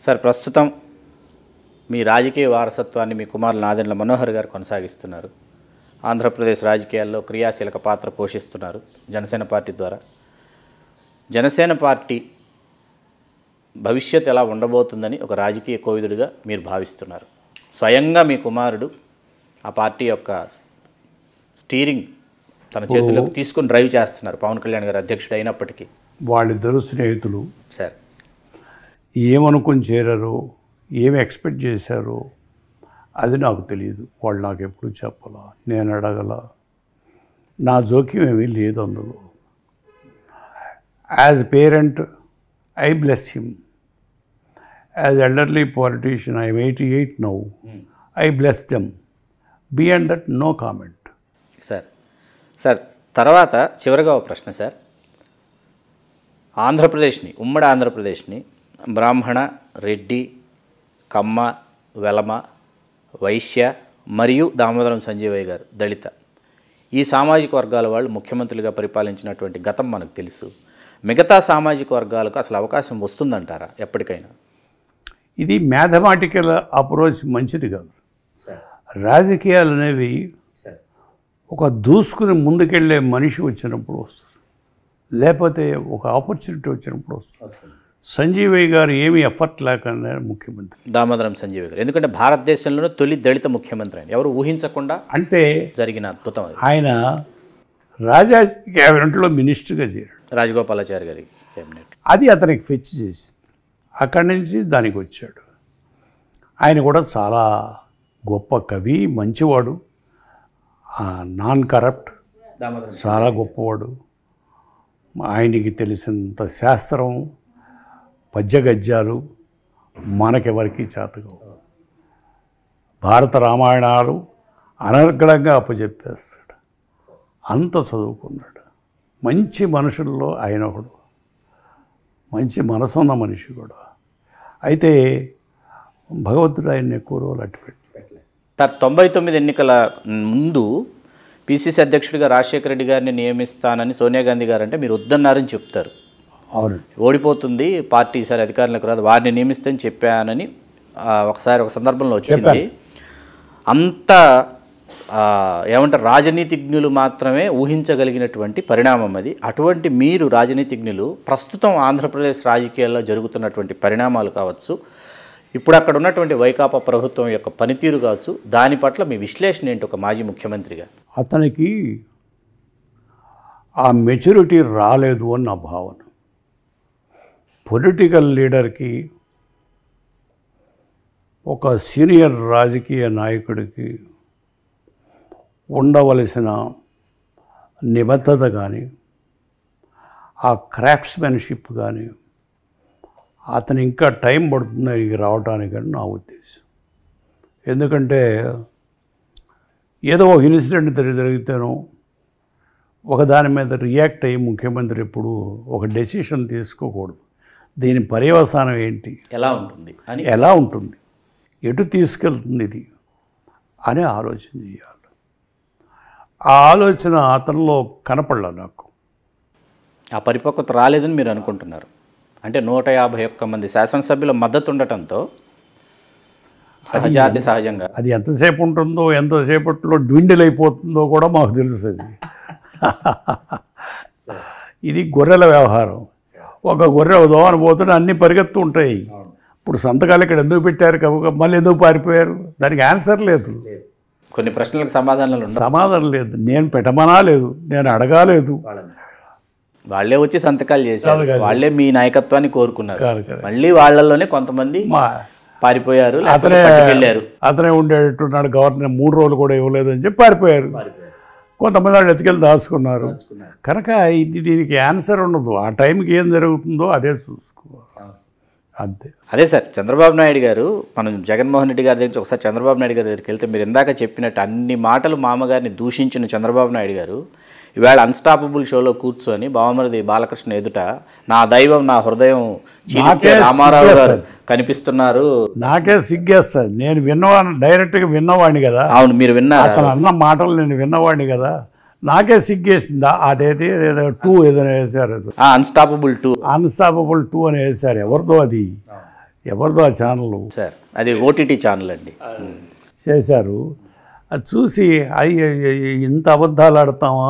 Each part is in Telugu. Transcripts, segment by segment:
సార్ ప్రస్తుతం మీ రాజకీయ వారసత్వాన్ని మీ కుమారులు నాదెండ్ల మనోహర్ గారు కొనసాగిస్తున్నారు ఆంధ్రప్రదేశ్ రాజకీయాల్లో క్రియాశీలక పాత్ర పోషిస్తున్నారు జనసేన పార్టీ ద్వారా జనసేన పార్టీ భవిష్యత్ ఎలా ఉండబోతుందని ఒక రాజకీయ కోవిదుడిగా మీరు భావిస్తున్నారు స్వయంగా మీ కుమారుడు ఆ పార్టీ యొక్క స్టీరింగ్ తన చేతుల్లోకి తీసుకుని డ్రైవ్ చేస్తున్నారు పవన్ కళ్యాణ్ గారు అధ్యక్షుడు అయినప్పటికీ వాళ్ళిద్దరు స్నేహితులు సార్ ఏమనుకుని చేరారో ఏమి ఎక్స్పెక్ట్ చేశారో అది నాకు తెలియదు వాళ్ళు నాకు ఎప్పుడు చెప్పాలా నేను అడగల నా జోక్యం ఏమీ లేదు అందులో as parent I bless him as elderly politician I eighty eight now I bless them beyond that no comment sir sir తర్వాత చివరిగా ఒక ప్రశ్న సార్ ఆంధ్రప్రదేశ్ని ఉమ్మడి ఆంధ్రప్రదేశ్ని బ్రాహ్మణ రెడ్డి కమ్మ వెలమ వైశ్య మరియు దామోదరం సంజీవయ్య గారు దళిత ఈ సామాజిక వర్గాల వాళ్ళు ముఖ్యమంత్రులుగా పరిపాలించినటువంటి గతం మనకు తెలుసు మిగతా సామాజిక వర్గాలకు అసలు అవకాశం వస్తుందంటారా ఎప్పటికైనా ఇది మ్యాథమెటికల్ అప్రోచ్ మంచిది కాదు రాజకీయాలు అనేవి సార్ ఒక దూసుకుని ముందుకెళ్ళే మనిషి వచ్చినప్పుడు వస్తుంది లేకపోతే ఒక ఆపర్చునిటీ వచ్చినప్పుడు వస్తుంది సంజీవయ్య గారు ఏమీ ఎఫర్ట్ లేకుండా ముఖ్యమంత్రి దామోదరం సంజీవయ్య గారు ఎందుకంటే భారతదేశంలోనే తొలి దళిత ముఖ్యమంత్రి ఆయన ఎవరు ఊహించకుండా అంటే జరిగిన అద్భుతం అది ఆయన రాజా క్యాబినెట్లో మినిస్టర్గా చేరాడు రాజగోపాలాచారి గారి కేబినెట్ అది అతనికి ఫెచ్ చేసింది అక్కడి నుంచి దానికి వచ్చాడు ఆయన కూడా చాలా గొప్ప కవి మంచివాడు నాన్ కరప్ట్ దామోదరం చాలా గొప్పవాడు ఆయనకి తెలిసినంత శాస్త్రం పద్యగద్యాలు మనకెవరికి చేతగవు భారత రామాయణాలు అనర్గళంగా అప్పచెప్పేస్తాడు అంత చదువుకున్నాడు మంచి మనుషుల్లో ఆయన ఒకడు మంచి మనసున్న మనిషి కూడా అయితే భగవంతుడు ఆయన్ని ఎక్కువ రోజులు అట్టుపెట్టి సార్ తొంభై తొమ్మిది ఎన్నికల ముందు పిసిసి అధ్యక్షుడిగా రాజశేఖర రెడ్డి గారిని నియమిస్తానని సోనియా గాంధీ గారు అంటే మీరు వద్దన్నారని చెప్తారు అవునండి ఓడిపోతుంది పార్టీ ఈసారి అధికారంలోకి రాదు వారిని నియమిస్తే అని చెప్పానని ఆ, ఒకసారి ఒక సందర్భంలో వచ్చింది అంత ఆ, ఏమంటారు రాజనీతిజ్ఞులు మాత్రమే ఊహించగలిగినటువంటి పరిణామం అది అటువంటి మీరు రాజనీతిజ్ఞులు ప్రస్తుతం ఆంధ్రప్రదేశ్ రాజకీయాల్లో జరుగుతున్నటువంటి పరిణామాలు కావచ్చు ఇప్పుడు అక్కడ ఉన్నటువంటి వైకాపా ప్రభుత్వం యొక్క పనితీరు కావచ్చు దాని పట్ల మీ విశ్లేషణ ఏంటి ఒక మాజీ ముఖ్యమంత్రిగా అతనికి ఆ మెచ్యూరిటీ రాలేదు అని నా భావన పొలిటికల్ లీడర్కి ఒక సీనియర్ రాజకీయ నాయకుడికి ఉండవలసిన నిబద్ధత కానీ ఆ క్రాఫ్ట్స్మెన్షిప్ కానీ అతను ఇంకా టైం పడుతుంది ఇక రావటానికని నా ఉద్దేశం ఎందుకంటే ఏదో ఒక ఇన్సిడెంట్ జరిగి జరిగితేనో ఒక దాని మీద రియాక్ట్ అయ్యి ముఖ్యమంత్రి ఎప్పుడు ఒక డెసిషన్ తీసుకోకూడదు దీని పర్యవసానం ఏంటి ఎలా ఉంటుంది అని ఎలా ఉంటుంది ఎటు తీసుకెళ్తుంది ఇది అని ఆలోచన చేయాలి ఆ ఆలోచన అతనిలో కనపడలే నాకు ఆ పరిపక్వత రాలేదని మీరు అనుకుంటున్నారు అంటే నూట యాభై ఒక్క మంది శాసనసభ్యుల మద్దతు ఉండటంతో సహజాతి సహజంగా అది ఎంతసేపు ఉంటుందో ఎంతసేపట్లో డ్విండిల్ అయిపోతుందో కూడా మాకు తెలుస్తుంది ఇది గొర్రెల వ్యవహారం ఒక గొర్రె ఒక దోవన పోతుంటే అన్నీ పరిగెత్తు ఉంటాయి ఇప్పుడు సంతకాలు ఇక్కడ ఎందుకు పెట్టారు కనుక మళ్ళీ ఎందుకు పారిపోయారు దానికి ఆన్సర్ లేదు కొన్ని ప్రశ్నలకు సమాధానాలు ఉండవు సమాధానం లేదు నేను పెట్టమనా లేదు నేను అడగాలేదు వాళ్ళే వచ్చి సంతకాలు చేశారు వాళ్ళే మీ నాయకత్వాన్ని కోరుకున్నారు కాదు కదా మళ్ళీ వాళ్ళల్లోనే కొంతమంది మా పారిపోయారు లేకపోతే అతనే పట్టుకెళ్ళారు అతనే ఉండేట్టున్నాడు గవర్నర్ మూడు రోజులు కూడా ఇవ్వలేదని చెప్పి పారిపోయారు కొంతమంది వాళ్ళు ఎత్తుకెళ్ళి దాచుకున్నారు కనుక ఇది దీనికి ఆన్సర్ ఉండదు ఆ టైంకి ఏం జరుగుతుందో అదే చూసుకోవాలి అంతే అదే సార్ చంద్రబాబు నాయుడు గారు మనం జగన్మోహన్ రెడ్డి గారి దగ్గర నుంచి ఒకసారి చంద్రబాబు నాయుడు గారి దగ్గరికి వెళ్తే మీరు ఇందాక చెప్పినట్టు అన్ని మాటలు మామగారిని దూషించిన చంద్రబాబు నాయుడు గారు ఈవేళ అన్స్టాపబుల్ షోలో కూర్చొని బావమరిది బాలకృష్ణ ఎదుట నా దైవం నా హృదయం చీలిస్తే నాకే రామారావు గారు సిగ్గేస్తుంది. కనిపిస్తున్నారు నాకే సిగ్గేస్తుంది నేను విన్నవాడిని డైరెక్ట్గా విన్నవాడిని కదా అవును మీరు విన్నారా అతను అన్న మాటలు నేను విన్నవాడిని కదా నాకే సిగ్గేసిందా అదైతే ఏదో టూ ఏదైనా వేశారు అన్స్టాపబుల్ టూ అన్స్టాపబుల్ టూ అని వేశారు ఎవరిదో అది ఎవరిదో ఆ ఛానల్ సార్ అది ఓటీటీ ఛానల్ అండి చేశారు అది చూసి అయ్యి ఇంత అబద్ధాలు ఆడతామా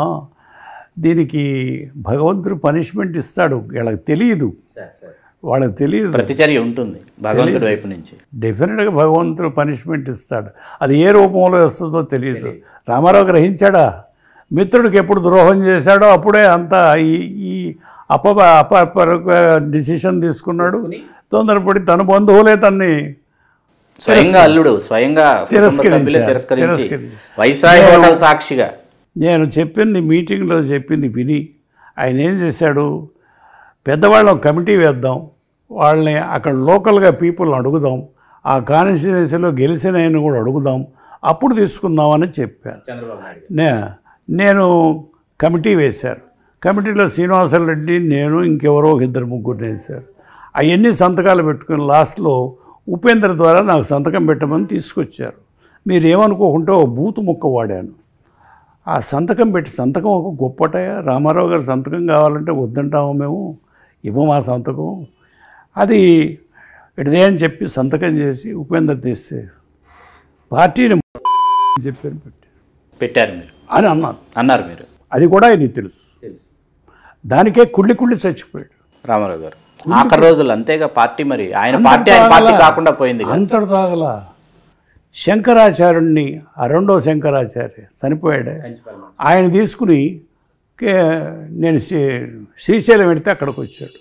దీనికి భగవంతుడు పనిష్మెంట్ ఇస్తాడు వీళ్ళకి తెలియదు వాళ్ళకి తెలియదు ప్రతిచర్య ఉంటుంది భగవంతుడి వైపు నుంచి డెఫినెట్గా భగవంతుడు పనిష్మెంట్ ఇస్తాడు అది ఏ రూపంలో వస్తుందో తెలియదు రామారావు గ్రహించాడా మిత్రుడికి ఎప్పుడు ద్రోహం చేశాడో అప్పుడే అంతా ఈ ఈ అప అప డిసిషన్ తీసుకున్నాడు తొందరపడి తన బంధువులే తన్ని స్వయంగా అల్లుడు స్వయంగా కుటుంబ తిరస్కరించారు. సభ్యులే తిరస్కరించి తిరస్కరించారు. వైస్రాయ్ హోటల్ సాక్షిగా నేను చెప్పింది మీటింగ్లో చెప్పింది విని ఆయన ఏం చేశాడు పెద్దవాళ్ళ ఒక కమిటీ వేద్దాం వాళ్ళని అక్కడ లోకల్గా పీపుల్ని అడుగుదాం ఆ కాన్స్టిట్యున్సీలో గెలిచిన ఆయన కూడా అడుగుదాం అప్పుడు తీసుకుందామని చెప్పాను చంద్రబాబు నాయుడు నే నేను కమిటీ వేశారు కమిటీలో శ్రీనివాస రెడ్డి నేను ఇంకెవరో ఒక ఇద్దరు ముగ్గురు వేశారు అవన్నీ సంతకాలు పెట్టుకుని లాస్ట్లో ఉపేంద్ర ద్వారా నాకు సంతకం పెట్టమని తీసుకొచ్చారు మీరు ఏమనుకోకుంటే ఓ బూతు ముక్క వాడాను ఆ సంతకం పెట్టి సంతకం ఒక గొప్పటయా రామారావు గారు సంతకం కావాలంటే వద్దంటాము మేము ఇవ్వము ఆ సంతకం అది ఇదే అని చెప్పి సంతకం చేసి ఉపేంద్ర తీస్తే పార్టీని చెప్పాను పెట్టి పెట్టారు మీరు అని అన్నాను అన్నారు మీరు అది కూడా ఆయనకి తెలుసు తెలుసు దానికే కుళ్ళి కుళ్ళి చచ్చిపోయాడు రామారావు గారు ఆఖరి రోజులు అంతేగా పార్టీ మరి ఆయన పార్టీ ఆయన పార్టీ కాకుండా పోయింది కదా. అంతటి తాగల శంకరాచార్యుడిని ఆ రెండో శంకరాచార్య చనిపోయాడే ఆయన తీసుకుని కే- నేను శ్రీ- శ్రీశైలం వెడితే అక్కడికి వచ్చాడు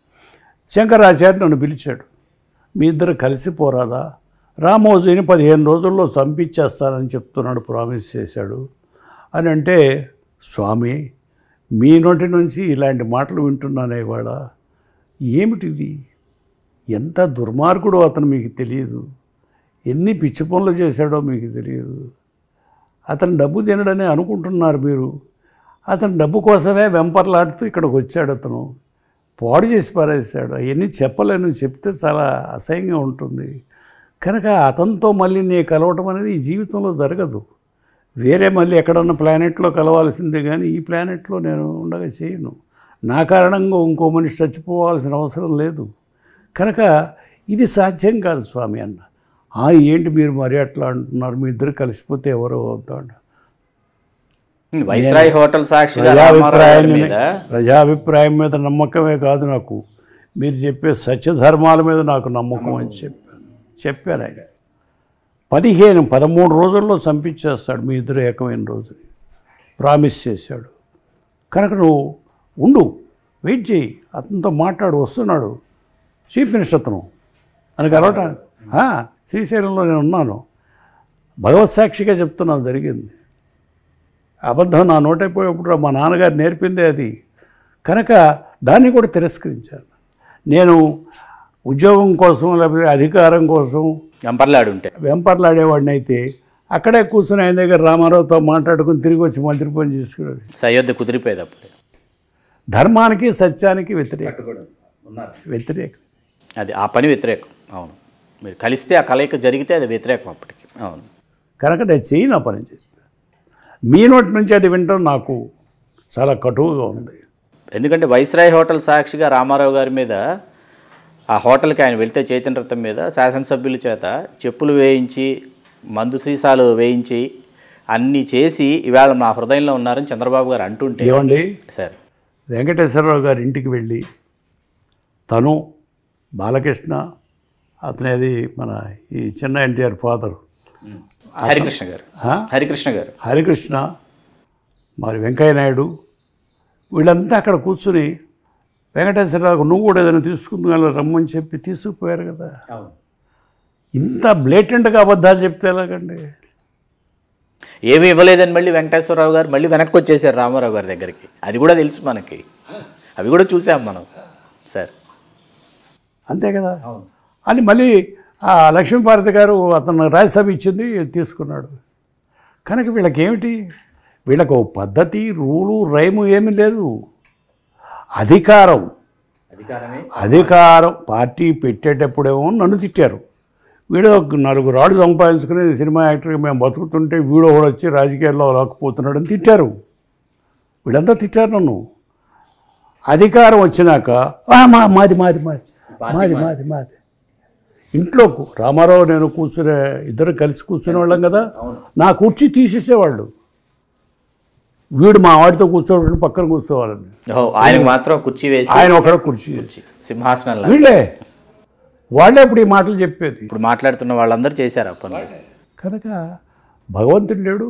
శంకరాచార్య నన్ను పిలిచాడు మీ ఇద్దరు కలిసి పోరాదా రామోజీని పదిహేను రోజుల్లో చంపించేస్తానని చెప్తున్నాడు ప్రామిస్ చేశాడు అని అంటే స్వామి మీ నోటి నుంచి ఇలాంటి మాటలు వింటున్నానే ఇవాళ ఏమిటిది ఎంత దుర్మార్గుడో అతను మీకు తెలియదు ఎన్ని పిచ్చి పనులు చేశాడో మీకు తెలియదు అతను డబ్బు తినడని అనుకుంటున్నారు మీరు అతను డబ్బు కోసమే వెంపర్లాడుతూ ఇక్కడికి వచ్చాడు అతను పాడు చేసి పారేశాడు అవన్నీ చెప్పలేను చెప్తే చాలా అసహ్యంగా ఉంటుంది కనుక అతనితో మళ్ళీ నీ కలవటం అనేది ఈ జీవితంలో జరగదు వేరే మళ్ళీ ఎక్కడన్నా ప్లానెట్లో కలవాల్సిందే కానీ ఈ ప్లానెట్లో నేను ఉండగా చేయను నా కారణంగా ఇంకో మనిషి చచ్చిపోవాల్సిన అవసరం లేదు కనుక ఇది సాధ్యం కాదు స్వామి అన్న "ఆ, ఏంటి మీరు మరి అట్లా అంటున్నారు మీ ఇద్దరు కలిసిపోతే ఎవరో వద్దాం వైస్రాయ్ హోటల్ సాక్షిగా రామారావు గారి ప్రజాభిప్రాయం మీద ప్రజాభిప్రాయం మీద నమ్మకమే కాదు నాకు మీరు చెప్పే సత్యధర్మాల మీద నాకు నమ్మకం అని చెప్పాను చెప్పాను ఆయన పదిహేను పదమూడు రోజుల్లో చంపించేస్తాడు మీ ఇద్దరు ఏకమైన రోజుని ప్రామిస్ చేశాడు కనుక నువ్వు ఉండు వెయిట్ చేయి అతనితో మాట్లాడు వస్తున్నాడు చీఫ్ మినిస్టర్ అతను అని కలవటానికి ఆ, శ్రీశైలంలో నేను ఉన్నాను భగవత్ సాక్షిగా చెప్తున్నాను జరిగింది అబద్ధం నా నోటైపోయేప్పుడు మా నాన్నగారు నేర్పిందే అది కనుక దాన్ని కూడా తిరస్కరించాను నేను ఉద్యోగం కోసం లేకపోతే అధికారం కోసం వెంపర్లాడు ఉంటే వెంపర్లాడేవాడిని అయితే అక్కడే కూర్చుని ఆయన దగ్గర రామారావుతో మాట్లాడుకుని తిరిగి వచ్చి మంత్రి పని చేసుకునేది సయోధ్య కుదిరిపోయేది అప్పుడే ధర్మానికి సత్యానికి వ్యతిరేకం వ్యతిరేకం అది ఆ పని వ్యతిరేకం అవును మీరు కలిస్తే ఆ కలయిక జరిగితే అది వ్యతిరేకం అప్పటికి అవును కనుక నేను చేయను ఆ పని చెప్పి మీ నోటి నుంచి అది వినటం నాకు చాలా కటువుగా ఉంది ఎందుకంటే వైస్రాయ్ హోటల్ సాక్షిగా రామారావు గారి మీద ఆ హోటల్కి ఆయన వెళ్తే చైతన్య రథం మీద శాసనసభ్యుల చేత చెప్పులు వేయించి మందు సీసాలు వేయించి అన్నీ చేసి ఇవాళ నా హృదయంలో ఉన్నారని చంద్రబాబు గారు అంటుంటే ఏమండి సార్ వెంకటేశ్వరరావు గారి ఇంటికి వెళ్ళి తను బాలకృష్ణ అతనేది మన ఈ చిన్న ఎన్టీఆర్ ఫాదర్ హరికృష్ణ గారు హరికృష్ణ గారు హరికృష్ణ మరి వెంకయ్య నాయుడు వీళ్ళంతా అక్కడ కూర్చుని వెంకటేశ్వరరావు నువ్వు కూడా ఏదైనా తీసుకుందా రమ్మని చెప్పి తీసుకుపోయారు కదా అవును ఇంత బ్లేటెంట్గా అబద్ధాలు చెప్తే ఎలాగండి ఏమీ ఇవ్వలేదని మళ్ళీ వెంకటేశ్వరరావు గారు మళ్ళీ వెనక్కి వచ్చేసారు రామారావు గారి దగ్గరికి అది కూడా తెలుసు మనకి అవి కూడా చూసాం మనం సార్ అంతే కదా అవును అని మళ్ళీ ఆ లక్ష్మీపార్వతి గారు అతను రాజ్యసభ ఇచ్చింది తీసుకున్నాడు కనుక వీళ్ళకి ఏమిటి వీళ్ళకు ఓ పద్ధతి రూలు రైము ఏమీ లేదు అధికారం అధికారమే అధికారం పార్టీ పెట్టేటప్పుడేమో నన్ను తిట్టారు వీడు ఒక నలుగురు రాడు సంపాదించుకుని సినిమా యాక్టర్గా మేము బతుకుతుంటే వీడు కూడా వచ్చి రాజకీయాల్లో లాక్కుపోతున్నాడు అని తిట్టారు వీళ్ళంతా తిట్టారు నన్ను అధికారం వచ్చినాక "ఆ, మా మాది మాది మాది మాది మాది మాది ఇంట్లో కు- రామారావు నేను కూర్చునే ఇద్దరు కలిసి కూర్చునే వాళ్ళం కదా నా కుర్చీ తీసేసేవాళ్ళు వీడు మా వాడితో కూర్చోబెట్టి పక్కన కూర్చోవాలని ఓ, ఆయనకు మాత్రం కుర్చీ వేసి ఆయన ఒకడ కుర్చీ సింహాసనంలో వీళ్ళే వాళ్ళే ఇప్పుడు ఈ మాటలు చెప్పేది ఇప్పుడు మాట్లాడుతున్న వాళ్ళందరూ చేశారు ఆ పనులు కనుక భగవంతుడు లేడు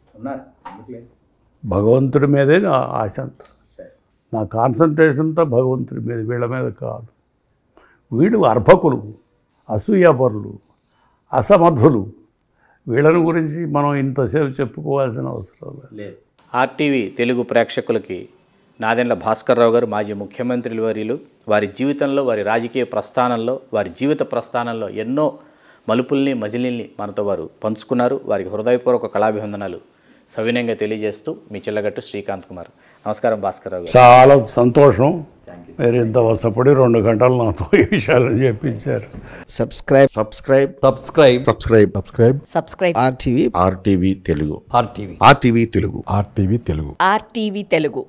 భగవంతుడి మీదే నా ఆశ అంతా నా కాన్సన్ట్రేషన్ అంతా భగవంతుడి మీద వీళ్ళ మీద కాదు వీళ్ళు అర్భకులు అసూయాపరులు అసమర్థులు వీళ్ళని గురించి మనం ఇంతసేపు చెప్పుకోవాల్సిన అవసరం లేదు ఆర్టీవీ తెలుగు ప్రేక్షకులకి నాదెండ్ల భాస్కర్రావు గారు మాజీ ముఖ్యమంత్రులు వర్యులు వారి జీవితంలో వారి రాజకీయ ప్రస్థానంలో వారి జీవిత ప్రస్థానంలో ఎన్నో మలుపుల్ని మజిలీల్ని మనతో వారు పంచుకున్నారు వారికి హృదయపూర్వక కళాభివందనాలు సవినయంగా తెలియజేస్తూ మీ చిల్లగట్టు శ్రీకాంత్ కుమార్ నమస్కారం భాస్కర్రావు గారు చాలా సంతోషం మీరు ఇంత వసపడి రెండు గంటలు నాతో ఈ విషయాలను చెప్పించారు subscribe subscribe subscribe subscribe subscribe subscribe RTV RTV Telugu RTV RTV Telugu RTV Telugu RTV Telugu